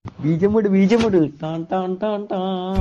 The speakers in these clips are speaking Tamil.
ബീജമുട് ബീജമുട് ടാൻ ടാൻ ടാൻ ടാൻ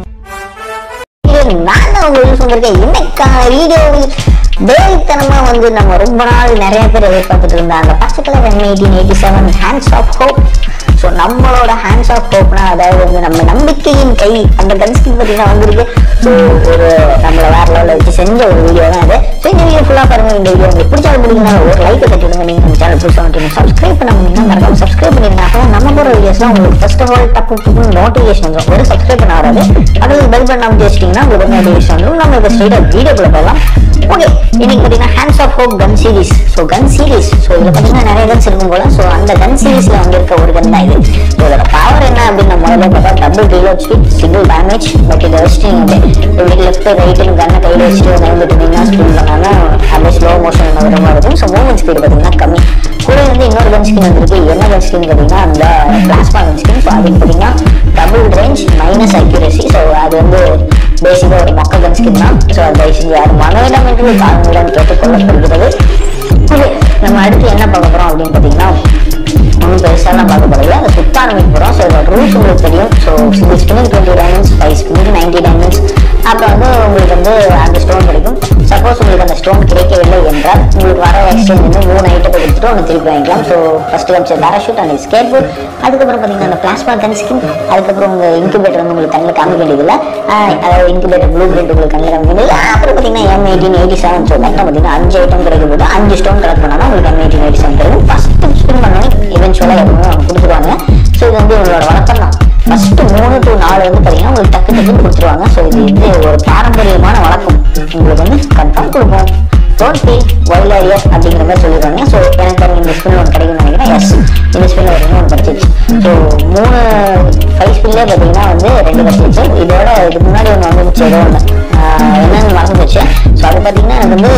இது நான் தான் உங்களுக்கு சொல்லிருக்கேன் இன்னைக்கான வீடியோவில் வேலைத்தனமா வந்து நம்ம ரொம்ப நாள் நிறைய பேர் எதிர்பார்த்துட்டு இருந்த அந்த பச்சை colour eighteen eighty seven hands of hope so நம்மளோட ஹேண்ட்ஸ் ஆஃப் ஹோப்னா அதாவது வந்து நம்ம நம்பிக்கையின் கை அந்த கன்ஸ்கின் பார்த்தீங்கன்னா வந்திருக்கு ஸோ ஒரு நம்மளை வேற லெவலில் வச்சு செஞ்ச ஒரு வீடியோ தான் அது ஸோ இந்த வீடியோ ஃபுல்லாக பாருங்க இந்த வீடியோ உங்களுக்கு பிடிச்சாலும் பிடிக்குன்னா ஒரு லைக் தட்டிடுங்க நீங்கள் நம்ம சேனல் புதுசாக வந்து சப்ஸ்கிரைப் பண்ண முடியும்னா மறக்காம சப்ஸ்கிரைப் பண்ணிருங்க அப்போ நம்ம போகிற வீடியோஸ்லாம் உங்களுக்கு ஃபர்ஸ்ட் ஆஃப் ஆல் டப்பு டப்புன்னு நோட்டிஃபிகேஷன் வந்துடும் ஒரு சப்ஸ்கிரைப் பண்ண வராது அது பெல் பண்ணாம வச்சிட்டிங்கன்னா உங்களுக்கு நோட்டிஃபிகேஷன் வந்துடும் நம்ம இப்போ ஸ்ட்ரெயிட்டாக வீடியோக்குள்ள போகலாம் ஓகே இன்னைக்கு பார்த்தீங்கன்னா hands of hope gun series so gun series so இதில் பார்த்தீங்கன்னா நிறைய கன்ஸ் இருக்கும் போல ஸோ அந்த கன் சீரிஸில் வந்திருக்க ஒரு கன் தான் இது ஸோ இதோட பவர் என்ன அப்படின்னு நம்ம முதல்ல பார்த்தா double reload speed single damage but இதை வச்சுட்டு நீங்கள் அப்படியே லெஃப்ட் ரைட்டுன்னு கண்ணை கையில் வச்சுட்டு நைம்பட்டு நீங்கள் ஸ்பீட் பண்ணாங்கன்னா அப்படியே ஸ்லோ மோஷன் வர மாதிரி இருக்கும் ஸோ மூவ்மெண்ட் ஸ்பீடு பார்த்தீங்கன்னா கம்மி கூட வந்து இன்னொரு கன் ஸ்கின் வந்திருக்கு என்ன கன் ஸ்கின் பார்த்தீங்கன்னா அந்த பிளாஸ்மா கன் ஸ்கின் ஸோ அதுக்கு பார்த்தீங்கன்னா double range minus accuracy so அது வந்து பேசிக்காக ஒரு மொக்க கன் ஸ்கின் தான் ஸோ அது தயவு செஞ்சு யாரும் மனோடம் என்று காரணங்களுடன் கேட்டுக்கொள்ளப்படுகிறது ஓகே நம்ம அடுத்து என்ன பார்க்க போகிறோம் அப்படின்னு பார்த்தீங்கன்னா ஒன்றும் பெருசாலாம் பார்க்க போகிறது அதை சுத்த ஆரம்பிக்க போகிறோம் ஸோ இதோட ரூல்ஸ் உங்களுக்கு தெரியும் so single spinning twenty diamonds five spinning ninety diamonds அப்புறம் வந்து உங்களுக்கு வந்து அந்த ஸ்டோன் கிடைக்கும் சப்போஸ் உங்களுக்கு அந்த ஸ்டோன் கிடைக்கவில்லை என்றால் உங்களுக்கு வர எக்ஸ்சேஞ்ச் வந்து மூணு ஐட்டத்தை கொடுத்துட்டு ஒன்று திருப்பி வாங்கிக்கலாம் ஸோ ஃபர்ஸ்ட் காமிச்ச பேராஷூட் அண்ட் ஸ்கேட் போர்ட் அதுக்கப்புறம் பார்த்தீங்கன்னா அந்த பிளாஸ்மா கன் ஸ்கின் அதுக்கப்புறம் உங்கள் இன்குபேட்டர் வந்து உங்களுக்கு கண்ணில் காமிக்க வேண்டியதில்லை ஆஹ் அதாவது இன்குபேட்டர் ப்ளூ பிரிண்ட் உங்களுக்கு கண்ணில் காமிக்க வேண்டியது அப்புறம் பார்த்தீங்கன்னா M eighteen eighty seven so மொத்தம் பார்த்தீங்கன்னா அஞ்சு ஐட்டம் கிடைக்கும் போது அஞ்சு ஸ்டோன் கலெக்ட் பண்ணால் உங்களுக்கு எம் எயிட்டீன் எயிட்டி செவன் கிடைக்கும் ஃபஸ்ட்டு ஸ்பின் பண்ணோன்னே இவென்ச்சுவலாக எப்பவுமே அவங்க கொடுத்துருவாங்க ஸோ இது வந்து உங்களோட வழக்கம் தான் ஃபர்ஸ்ட் மூணு டு நாலு வந்து பார்த்தீங்கன்னா உங்களுக்கு டக்கு டக்குன்னு கொடுத்துருவாங்க ஸோ இது வந்து ஒரு பாரம்பரியமான வழக்கம் உங்களுக்கு வந்து கன்ஃபார்ம் கொடுப்போம் டோன்ட் ஃபீல் வைல்ட் ஏரியா அப்படிங்கிற மாதிரி சொல்லிடுவாங்க ஸோ எனக்கு தெரிஞ்ச இந்த ஸ்பின் ஒன்று கிடைக்கும்னு நினைக்கிறேன் எஸ் இந்த ஸ்பின்ல ஒரு ஒன்று கிடச்சிச்சு ஸோ மூணு ஃபைவ் ஸ்பின்லேயே பார்த்தீங்கன்னா வந்து ரெண்டு கிடச்சிச்சு இதோட இதுக்கு முன்னாடி ஒன்று வந்துச்சு ஏதோ ஒன்று என்னன்னு மறந்து போச்சு ஸோ அது பார்த்தீங்கன்னா எனக்கு வந்து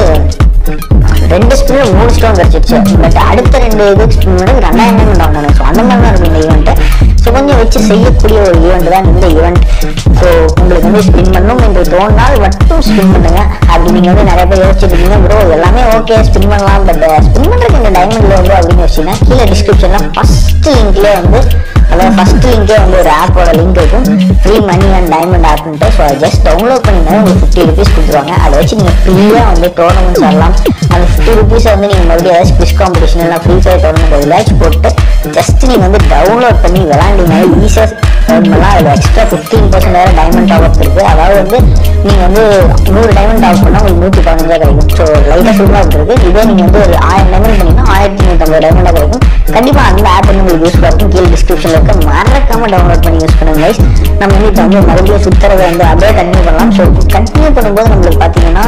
ரெண்டு ஸ்பின்ல மூணு ஸ்டோன் கிடச்சிச்சு பட் அடுத்த ரெண்டு இது ஸ்பின்னோட ரெண்டாயிரம் டைமண்ட் வாங்கணும் ஸோ அந்த மாதிரி தான் இருக்கும் இந்த ஈவெண்ட்டு ஸோ கொஞ்சம் வச்சு செய்யக்கூடிய ஒரு ஈவெண்ட் தான் இந்த ஈவெண்ட் ஸோ உங்களுக்கு வந்து ஸ்பின் பண்ணும் என்று தோன்றால் மட்டும் ஸ்பின் பண்ணுங்க அப்படி நீங்கள் வந்து நிறைய பேர் யோசிச்சுட்டு இருக்கீங்க ப்ரோ எல்லாமே ஓகே ஸ்பின் பண்ணலாம் பட் ஸ்பின் பண்ணுறதுக்கு இந்த டைமண்ட்ல வந்து அப்படின்னு வச்சுன்னா கீழே டிஸ்கிரிப்ஷனில் ஃபர்ஸ்ட் லிங்க்லேயே வந்து அதாவது ஃபர்ஸ்ட் லிங்கே வந்து ஒரு ஆப்போட லிங்க் இருக்கும் ஃப்ரீ மணி அண்ட் டைமண்ட் ஆப்ன்ட்டு ஸோ அதை ஜஸ்ட் டவுன்லோட் பண்ணிங்கன்னா உங்களுக்கு ஃபிஃப்டி ருபீஸ் கொடுத்துருவாங்க அதை வச்சு நீங்கள் ஃப்ரீயாக வந்து டோர்னமெண்ட்ஸ் ஆடலாம் அந்த ஃபிஃப்டி ருபீஸை வந்து நீங்கள் மறுபடியும் ஏதாச்சும் குவிஸ் காம்படிஷன் இல்லை ஃப்ரீ ஃபயர் டோர்னமெண்ட் எதாச்சும் போட்டு ஜஸ்ட் நீங்கள் வந்து டவுன்லோட் பண்ணி விளாண்டிங்கன்னா ஈஸியாக earn பண்ணலாம் அதில் எக்ஸ்ட்ரா ஃபிஃப்டீன் பர்சன்ட் வேறு டைமண்ட் டாப் இருக்குது அதாவது வந்து நீங்கள் வந்து நூறு டைமண்ட் டாப் பண்ணால் உங்களுக்கு நூற்றி பதினஞ்சா கிடைக்கும் ஸோ லைட்டாக ஃபுல்லாக இருக்குது இதே நீங்கள் வந்து ஒரு ஆயிரம் டைமண்ட் பண்ணிங்கன்னா ஆயிரத்தி நூற்றம்பது டைமண்டாக கிடைக்கும் கண்டிப்பாக அந்த ஆப் வந்து உங்களுக்கு யூஸ்ஃபுல்லாக இருக்கும் கீழே டிஸ்கிரிப்ஷனில் இருக்க மறக்காம டவுன்லோட் பண்ணி யூஸ் பண்ணுங்க guys நம்ம வந்து இப்போ வந்து மறுபடியும் சுற்றுறதை வந்து அப்படியே கண்டினியூ பண்ணலாம் ஸோ கண்டினியூ பண்ணும்போது நம்மளுக்கு பார்த்தீங்கன்னா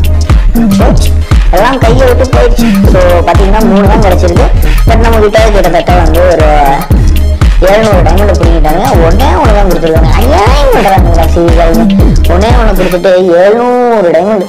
போச்சு எல்லாம் கையை விட்டு போயிடுச்சு ஸோ பார்த்தீங்கன்னா மூணு தான் கிடச்சிருக்கு பட் நம்ம கிட்ட கிட்டத்தட்ட வந்து ஒரு எழுநூறு டைமண்ட் பிடிக்கிட்டாங்க ஒன்னே ஒன்று தான் கொடுத்துருக்காங்க ஐயாயிரம் விடுறாங்க சீரியல் ஒன்னே ஒன்று கொடுத்துட்டு எழுநூறு டைமண்ட்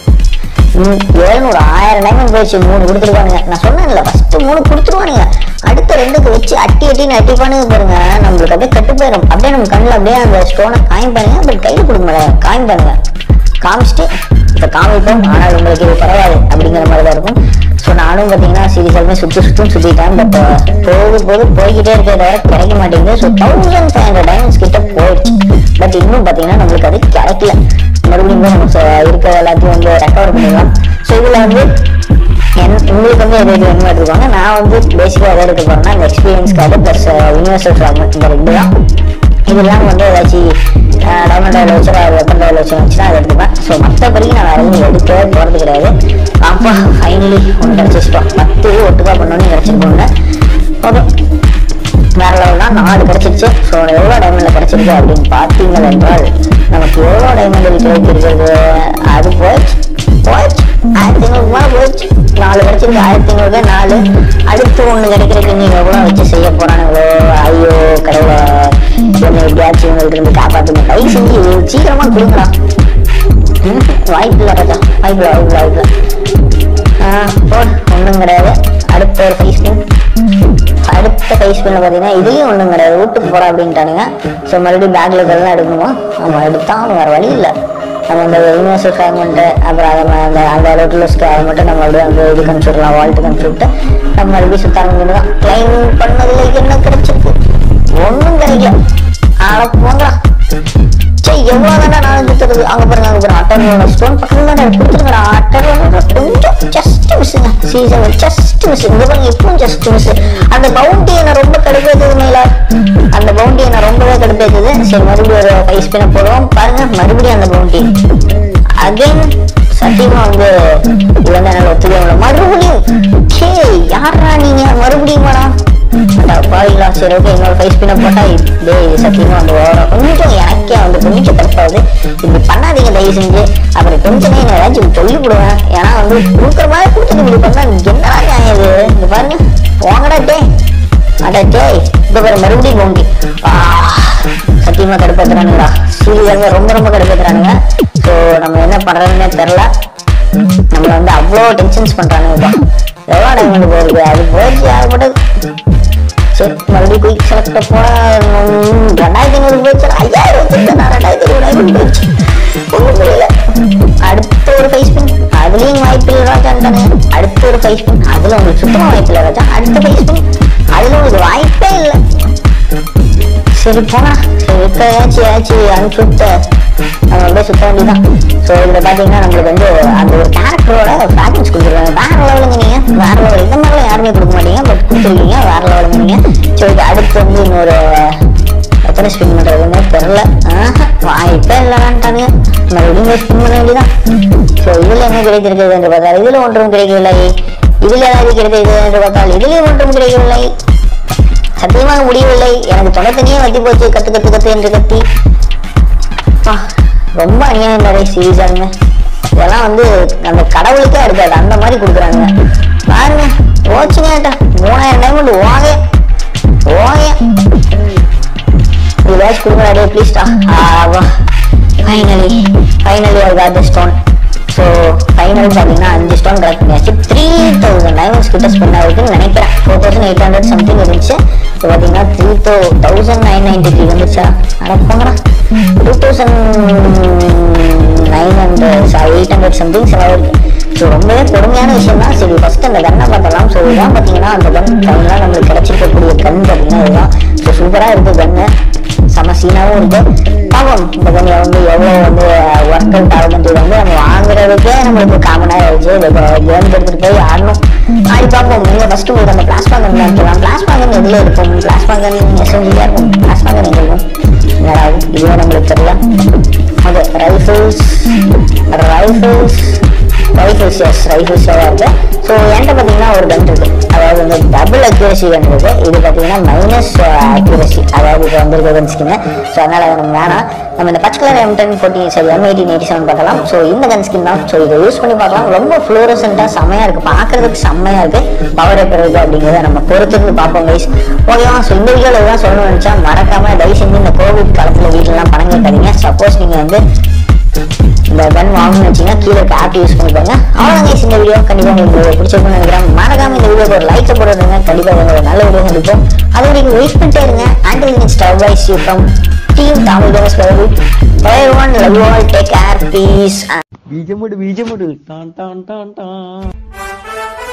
எழுநூறு ஆயிரம் டைமண்ட் போயிடுச்சு மூணு கொடுத்துருக்கானுங்க நான் சொன்னேன்ல ஃபர்ஸ்ட் மூணு கொடுத்துருவானுங்க அடுத்த ரெண்டுக்கு வச்சு அட்டி அட்டின்னு அட்டி பண்ணுங்க பாருங்க நம்மளுக்கு அப்படியே கட்டு போயிடும் அப்படியே நம்ம கண்ணில் அப்படியே அந்த ஸ்டோனை காமிப்பானுங்க பட் கையில் கொடுக்க மாட்டாங்க காமிப்பானுங்க காமிச்சிட்டு இப்போ காமிப்போம் ஆனால் உங்களுக்கு இது பரவாது அப்படிங்கிற மாதிரி தான் இருக்கும் ஸோ நானும் பார்த்தீங்கன்னா சீரியஸாலுமே சுற்றி சுற்றும் சுற்றிட்டேன் பட் போக போது போய்கிட்டே இருக்கிறத வர கிடைக்க மாட்டேங்குது so thousand five hundred diamonds கிட்ட போயிடுச்சு பட் இன்னும் பார்த்தீங்கன்னா நம்மளுக்கு அது கிடைக்கல மறுபடியும் போய் நம்ம ச- இருக்கிற எல்லாத்தையும் வந்து ரெக்கவர் பண்ணிடலாம் ஸோ இதில் வந்து என் உங்களுக்கு வந்து எது எது வேணுமோ எடுத்துக்கோங்க நான் வந்து பேசிக்காக எதை எடுக்க போறேன்னா இந்த experience card plus universal fragment இந்த ரெண்டு தான் இதெல்லாம் வந்து ஏதாச்சும் டைமண்ட் ஆயில் வச்சு வெப்பன் ஆயில் வச்சு வச்சுன்னா அதை எடுத்துப்பேன் ஸோ மற்றபடிக்கு நான் வேறு எதுவும் எடுக்கவே போகிறது கிடையாது அப்பா ஃபைனலி ஒன்று கிடச்சிச்சிட்டோம் பத்து ஒட்டுக்கா பண்ணோன்னு கிடச்சிருக்கோங்க ஓகே வேற லெவல் தான் நாலு கிடைச்சிருச்சு ஸோ எவ்வளோ டைமண்டில் கிடைச்சிருக்கு அப்படின்னு பார்த்தீங்கள் என்றால் நமக்கு எவ்வளோ டைமண்டில் கிடைச்சிருக்கிறது அது போயிடுச்சு போயிடுச்சு ஆயிரத்தி ஐநூறு மேலே போயிடுச்சு நாலு கிடைச்சிருக்கு ஆயிரத்தி ஐநூறு நாலு அடுத்து ஒன்று கிடைக்கிறதுக்கு நீங்கள் எவ்வளோ வச்சு செய்ய போகிறானுங்களோ ஐயோ கடவுளை என்னை எப்படியாச்சும் இவங்கள்ட்ட இருந்து காப்பாற்றுங்க கை செஞ்சு இது சீக்கிரமாக கொடுங்களா ம், வாய்ப்பு இல்லை ராஜா வாய்ப்பு இல்லை வாய்ப்பு இல்லை வாய்ப்பு இல்லை போடு ஒன்றும் கிடையாது அடுத்த ஒரு ஃபைவ் ஸ்பின் அடுத்த ஃபைவ் ஸ்பின்ல பார்த்தீங்கன்னா இதுலேயும் ஒன்றும் கிடையாது வீட்டுக்கு போகிறா அப்படின்ட்டானுங்க ஸோ மறுபடியும் பேக்கில் இருக்கிறதெல்லாம் எடுக்கணுமா நம்ம எடுத்தாலும் வேறு வழி இல்லை நம்ம அந்த யூனிவர்சல் ஃப்ராக்மெண்ட்டு அப்புறம் அதை ம- அந்த அந்த லோட்டலஸ்க்கு அதை மட்டும் நம்ம அப்படியே வந்து இது கணிச்சுடலாம் வால்ட்டு கணிச்சுட்டு நம்ம மறுபடியும் சுத்தாங்க தான் கிளைம் பண்ணதில் என்ன கிடைச்சிருக்கு ஒன்றும் கிடைக்கல எவ்வளவு தானே நான் சுத்துறது அங்க பாருங்க அங்க பாருங்க அட்டரோட ஸ்டோன் பக்கத்துல தான் கொடுத்துருங்கடா அட்டரோட கொஞ்சம் ஜஸ்ட் மிஸ்ஸுங்க சீசன் ஜஸ்ட் மிஸ் இங்க பாருங்க இப்பவும் ஜஸ்ட் மிஸ் அந்த பவுண்டி என்ன ரொம்ப கடுப்பேத்தது மேல அந்த பவுண்டி என்ன ரொம்பவே கடுப்பேத்தது சரி மறுபடியும் ஒரு ஃபைவ் ஸ்பின்ன போடுவோம் பாருங்க மறுபடியும் அந்த பவுண்டி அகைன் சத்தியமா வந்து இது வந்து என்னால ஒத்துக்க முடியல மறுபடியும் சே யாரா நீங்க மறுபடியும் மேடம் பாவிங்களா சரி ஓகே இன்னொரு ஃபைவ் ஸ்பின்ன போட்டா டேய் சத்தியமா வந்து ஓவரா கொஞ்சம் எனக்கே வந்து கொஞ்சம் கடுப்பாகுது இப்படி பண்ணாதீங்க தயவு செஞ்சு அப்புறம் கொஞ்சமே நான் ஏதாச்சும் சொல்லி விடுவேன் ஏன்னா வந்து கொடுக்குற மாதிரி கொடுத்துட்டு இப்படி பண்ணா என்னடா நியாயம் இது இங்க பாருங்க வாங்கடா டே அட டேய் இந்த பாரு மறுபடியும் பவுண்டி சத்தியமா கடுப்பேத்துறானுங்களா சீரியல்ல ரொம்ப ரொம்ப கடுப்பேத்துறானுங்க ஸோ நம்ம என்ன பண்றதுன்னே தெரில நம்மள வந்து அவ்வளோ டென்ஷன்ஸ் பண்றானுங்க எவ்வளோ டைம் போயிருக்கு அது போயிடுச்சு யாருப்பட்டது சரி மறுபடியும் குயிக் செலக்ட போனா உம், ரெண்டாயிரத்தி ஐநூறு போயிடுச்சு ஐயாயிரம் வச்சிருந்தேன் நான் ரெண்டாயிரத்தி ஐநூறு ஐநூறு போயிடுச்சு ஒன்றும் புரியல அடுத்த ஒரு ஃபைவ் ஸ்பின் அதுலயும் வாய்ப்பு இல்லை ராஜான்ட்டானே அடுத்த ஒரு ஃபைவ் ஸ்பின் அதுல உங்களுக்கு சுத்தமா வாய்ப்பு இல்லை ராஜா அடுத்த ஃபைவ் ஸ்பின் அதுல உங்களுக்கு வாய்ப்பே இல்லை சரி போனா சரி இருக்க ஏதாச்சும் ஏதாச்சும் அனுப்பிச்சு விட்டு நம்ம அப்படியே சுத்த வேண்டியதான் ஸோ இதில் பார்த்தீங்கன்னா நம்மளுக்கு வந்து அந்த ஒரு கேரக்டரோட ஃப்ராக்மெண்ட்ஸ் கொடுத்துருக்காங்க வேற லெவலுங்க நீங்கள் வேற லெவல் இந்த மாதிரிலாம் யாருமே கொடுக்க மாட்டீங்க பட் கொடுத்துருக்கீங்க வேற லெவலுங்க நீங்கள் ஸோ இது அடுத்து வந்து இன்னொரு எத்தனை ஸ்பின் பண்ணுறதுன்னு தெரில வாய்ப்பே இல்லை வேண்டானுங்க மறுபடியும் ஸ்பின் பண்ண வேண்டியதான் ஸோ இதில் என்ன கிடைத்திருக்கிறது என்று பார்த்தால் இதில் ஒன்றும் கிடைக்கவில்லை இதில் ஏதாவது கிடைத்தது என்று பார்த்தால் இதிலே ஒன்றும் கிடைக்கவில்லை சத்தியமாக முடியவில்லை எனக்கு தொலைத்தனியே வத்தி போச்சு கத்து கத்து கத்து என்று கத்தி அப்பா, ரொம்ப அநியாயம் நிறைய சீரியஸாங்க இதெல்லாம் வந்து அந்த கடவுளுக்கே அடுக்காது அந்த மாதிரி கொடுக்குறாங்க பாருங்க ஓச்சுங்க மூணாயிரம் டைமண்ட் ஓங்க ஓங்க ஏதாச்சும் கொடுங்க டே ப்ளீஸ்டா ஃபைனலி ஃபைனலி ஒரு காட் ஸ்டோன் ஸோ ஃபைனல் பார்த்தீங்கன்னா அஞ்சு ஸ்டோன் கலெக்ட் பண்ணியாச்சு த்ரீ தௌசண்ட் டைமண்ட்ஸ் கிட்ட ஸ்பெண்ட் ஆகுதுன்னு நினைக்கிறேன் four thousand eight hundred something இருந்துச்சு இப்போ பார்த்தீங்கன்னா three thou thousand nine ninety three வந்துச்சா அட போங்கடா two thousand nine hundred eight hundred something செலவாயிருக்கு ஸோ ரொம்பவே கொடுமையான விஷயம் தான் சரி ஃபர்ஸ்ட் அந்த கன்னை பார்த்தலாம் ஸோ இதான் பார்த்தீங்கன்னா அந்த கன் ஃபைனலாக நம்மளுக்கு கிடைச்சிருக்கக்கூடிய கன் பார்த்தீங்கன்னா இதுதான் ஸோ சூப்பராக இருக்குது கன்னு செம சீனாவும் இருக்கு பாவம் இந்த கன்னியை வந்து எவ்வளோ வந்து ஒர்க் அவுட் ஆகுதுன்றது வந்து நம்ம வாங்குறதுக்கே நம்மளுக்கு காமனாக ஆயிடுச்சு இதை கேம் எடுத்துகிட்டு போய் ஆடணும் ஆடி பார்ப்போம் நீங்கள் ஃபஸ்ட்டு உங்களுக்கு அந்த பிளாஸ்மா கன் எடுத்துக்கலாம் பிளாஸ்மா கன் எதில் இருக்கும் பிளாஸ்மா கன் எஸ்எம்ஜியாக இருக்கும் பிளாஸ்மா கன் எங்கே இருக்கும் என்னடா இதுவே நம்மளுக்கு தெரியல அது rifles rifles rifles S rifles இருக்கு ஸோ என்கிட்ட பார்த்தீங்கன்னா ஒரு கன் இருக்கு அதாவது வந்து டபுள் அக்யூரசி கன் இருக்கு இது பார்த்தீங்கன்னா மைனஸ் அக்யூரசி அதாவது இப்போ வந்திருக்க கன் ஸ்கின்னு ஸோ அதனால அது நமக்கு வேணாம் நம்ம இந்த பச்சை கலர் எம் டென் ஃபோர்ட்டி சரி எம் எயிட்டீன் எயிட்டி செவன் பார்க்கலாம் ஸோ இந்த கன் ஸ்கின் தான் ஸோ இதை யூஸ் பண்ணி பார்க்கலாம் ரொம்ப ஃப்ளோரசென்ட்டாக செம்மையாக இருக்குது பார்க்கறதுக்கு செம்மையாக இருக்குது பவர் எப்படி இருக்குது அப்படிங்கிறத நம்ம பொறுத்திருந்து பார்ப்போம் கைஸ் ஓகேவா ஸோ இந்த வீடியோவில் தான் சொல்லணும்னு நினச்சா மறக்காம தயவு செஞ்சு இந்த கோவிட் காலத்தில் வீட்டிலலாம் பணம் கேட்காதீங்க சப்போஸ் நீங்கள் வந்து இந்த கன் வாங்கணும்னு வச்சீங்கன்னா கீழே இருக்க ஆப் யூஸ் பண்ணிக்கோங்க அவ்வளோதான் guys இந்த வீடியோ கண்டிப்பாக உங்களுக்கு பிடிச்சிருக்கும்னு நினைக்கிறேன் மறக்காம இந்த வீடியோக்கு ஒரு லைக் போடுறதுங்க கண்டிப்பாக உங்களுக்கு நல்ல வீடியோ சந்திப்போம் அது வரைக்கும் வெயிட் பண்ணிட்டே இருங்க until next advice you from team Tamil games bye one love you all take care peace ബീജമിട് ബീജമിട് ടാൻ ടാൻ ടാൻ ടാൻ